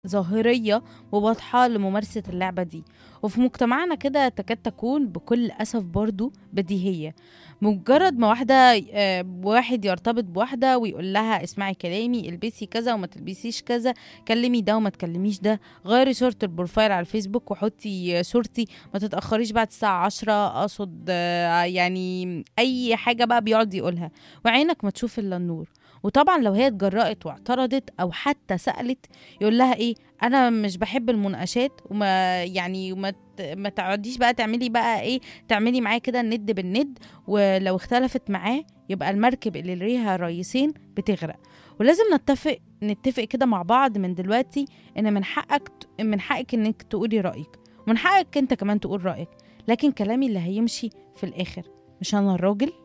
ظاهرية وواضحة لممارسة اللعبة دي وفي مجتمعنا كده تكاد تكون بكل أسف برضو بديهية مجرد ما واحدة آه، واحد يرتبط بواحدة ويقول لها اسمعي كلامي البسي كذا وما تلبسيش كذا كلمي ده وما تكلميش ده غيري صورة البروفايل على الفيسبوك وحطي صورتي ما تتأخريش بعد الساعة عشرة أقصد آه، يعني أي حاجة بقى بيقعد يقولها وعينك ما تشوف إلا النور وطبعا لو هي اتجرأت واعترضت او حتى سألت يقول لها ايه انا مش بحب المناقشات وما يعني وما ت- ما تقعديش بقى تعملي بقى ايه تعملي معاه كده الند بالند ولو اختلفت معاه يبقى المركب اللي ليها رئيسين بتغرق ولازم نتفق نتفق كده مع بعض من دلوقتي ان من حقك ت- من حقك انك تقولي رأيك ومن حقك انت كمان تقول رأيك لكن كلامي اللي هيمشي في الاخر مش انا الراجل